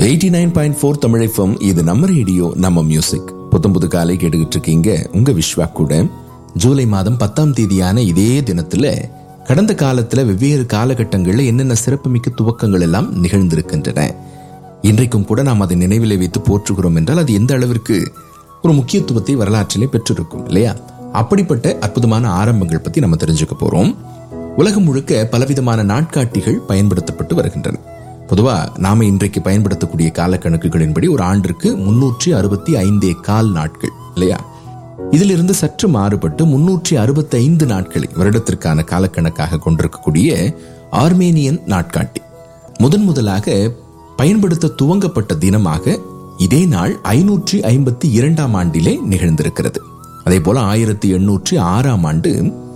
eighty nine point four தமிழைஃபம் இது நம்ம ரேடியோ நம்ம மியூசிக் புத்தம் புது காலை கேட்டுக்கிட்டு இருக்கீங்க உங்க விஸ்வா கூட ஜூலை மாதம் பத்தாம் தேதியான இதே தினத்துல கடந்த காலத்துல வெவ்வேறு காலகட்டங்கள்ல என்னென்ன சிறப்புமிக்க துவக்கங்கள் எல்லாம் நிகழ்ந்திருக்கின்றன இன்றைக்கும் கூட நாம் அதை நினைவிலே வைத்து போற்றுகிறோம் என்றால் அது எந்த அளவிற்கு ஒரு முக்கியத்துவத்தை வரலாற்றிலே பெற்றிருக்கும் இல்லையா அப்படிப்பட்ட அற்புதமான ஆரம்பங்கள் பத்தி நம்ம தெரிஞ்சுக்க போறோம் உலகம் முழுக்க பலவிதமான நாட்காட்டிகள் பயன்படுத்தப்பட்டு வருகின்றன பொதுவா நாம இன்றைக்கு பயன்படுத்தக்கூடிய கால கணக்குகளின்படி ஒரு ஆண்டிற்கு முன்னூற்றி அறுபத்தி ஐந்தே கால் நாட்கள் இல்லையா இதிலிருந்து சற்று மாறுபட்டு முன்னூற்றி அறுபத்தி ஐந்து நாட்களை வருடத்திற்கான காலக்கணக்காக கொண்டிருக்கக்கூடிய ஆர்மேனியன் நாட்காட்டி முதன் முதலாக பயன்படுத்த துவங்கப்பட்ட தினமாக இதே நாள் ஐநூற்றி ஐம்பத்தி இரண்டாம் ஆண்டிலே நிகழ்ந்திருக்கிறது அதே போல ஆயிரத்தி எண்ணூற்றி ஆறாம் ஆண்டு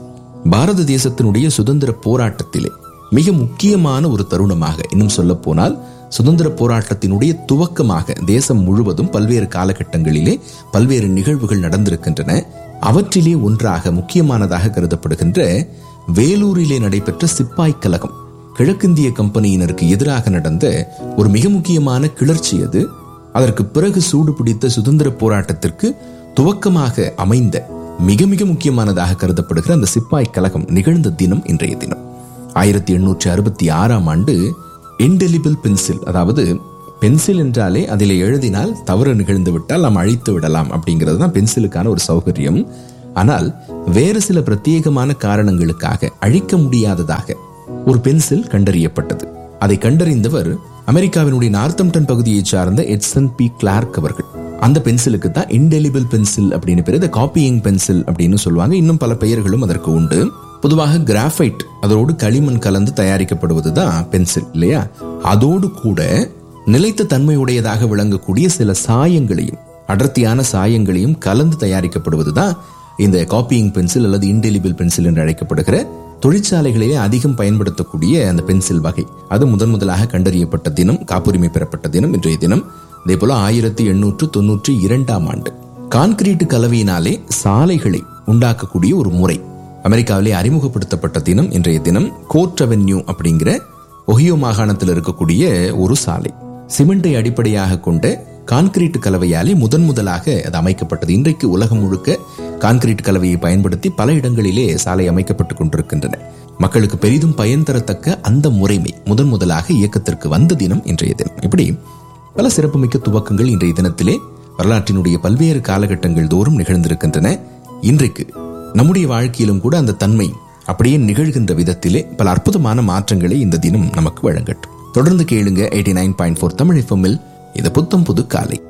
பாரத தேசத்தினுடைய சுதந்திர போராட்டத்திலே மிக முக்கியமான ஒரு தருணமாக இன்னும் சொல்ல போனால் சுதந்திர போராட்டத்தினுடைய துவக்கமாக தேசம் முழுவதும் பல்வேறு காலகட்டங்களிலே பல்வேறு நிகழ்வுகள் நடந்திருக்கின்றன அவற்றிலே ஒன்றாக முக்கியமானதாக கருதப்படுகின்ற வேலூரிலே நடைபெற்ற சிப்பாய் கலகம் கிழக்கிந்திய கம்பெனியினருக்கு எதிராக நடந்த ஒரு மிக முக்கியமான கிளர்ச்சி அது அதற்கு பிறகு சூடு பிடித்த சுதந்திர போராட்டத்திற்கு துவக்கமாக அமைந்த மிக மிக முக்கியமானதாக கருதப்படுகிற அந்த சிப்பாய் கழகம் நிகழ்ந்த தினம் இன்றைய தினம் ஆயிரத்தி எண்ணூற்றி அறுபத்தி ஆறாம் ஆண்டு இன்டெலிபிள் பென்சில் அதாவது பென்சில் என்றாலே அதில் எழுதினால் தவறு நிகழ்ந்து விட்டால் நாம் அழித்து விடலாம் அப்படிங்கிறது தான் பென்சிலுக்கான ஒரு சௌகரியம் ஆனால் வேறு சில பிரத்யேகமான காரணங்களுக்காக அழிக்க முடியாததாக ஒரு பென்சில் கண்டறியப்பட்டது அதை கண்டறிந்தவர் அமெரிக்காவினுடைய நார்த்தம்டன் பகுதியை சார்ந்த எட்சன் பி கிளார்க் அவர்கள் அந்த பென்சிலுக்கு தான் இன்டெலிபிள் பென்சில் அப்படின்னு பேர் இந்த காப்பியிங் பென்சில் அப்படின்னு சொல்லுவாங்க இன்னும் பல பெயர்களும் அதற்கு உண்டு பொதுவாக கிராஃபைட் அதோடு களிமண் கலந்து தயாரிக்கப்படுவது தான் பென்சில் இல்லையா அதோடு கூட நிலைத்த தன்மையுடையதாக விளங்கக்கூடிய சில சாயங்களையும் அடர்த்தியான சாயங்களையும் கலந்து தயாரிக்கப்படுவது தான் இந்த காப்பியிங் பென்சில் அல்லது இன்டெலிபிள் பென்சில் என்று அழைக்கப்படுகிற தொழிற்சாலைகளிலே அதிகம் பயன்படுத்தக்கூடிய அந்த பென்சில் வகை அது முதன் முதலாக கண்டறியப்பட்ட தினம் காப்புரிமை பெறப்பட்ட தினம் இன்றைய தினம் அதே போல ஆயிரத்தி எண்ணூற்று தொன்னூற்றி இரண்டாம் ஆண்டு கான்கிரீட் கலவையினாலே சாலைகளை உண்டாக்கக்கூடிய ஒரு முறை அமெரிக்காவிலே அறிமுகப்படுத்தப்பட்ட தினம் இன்றைய தினம் கோர்ட் அவென்யூ அப்படிங்கிற ஒஹியோ மாகாணத்தில் இருக்கக்கூடிய ஒரு சாலை சிமெண்டை அடிப்படையாக கொண்ட கான்கிரீட் கலவையாலே முதன் முதலாக அது அமைக்கப்பட்டது இன்றைக்கு உலகம் முழுக்க கான்கிரீட் கலவையை பயன்படுத்தி பல இடங்களிலே சாலை அமைக்கப்பட்டுக் கொண்டிருக்கின்றன மக்களுக்கு பெரிதும் பயன் தரத்தக்க அந்த முறைமை முதன் முதலாக இயக்கத்திற்கு வந்த தினம் இன்றைய தினம் இப்படி பல சிறப்புமிக்க துவக்கங்கள் இன்றைய தினத்திலே வரலாற்றினுடைய பல்வேறு காலகட்டங்கள் தோறும் நிகழ்ந்திருக்கின்றன இன்றைக்கு நம்முடைய வாழ்க்கையிலும் கூட அந்த தன்மை அப்படியே நிகழ்கின்ற விதத்திலே பல அற்புதமான மாற்றங்களை இந்த தினம் நமக்கு வழங்கட்டும் தொடர்ந்து கேளுங்க eighty nine point four Tamil எஃப்எம்மில் இது புத்தம் புது காலை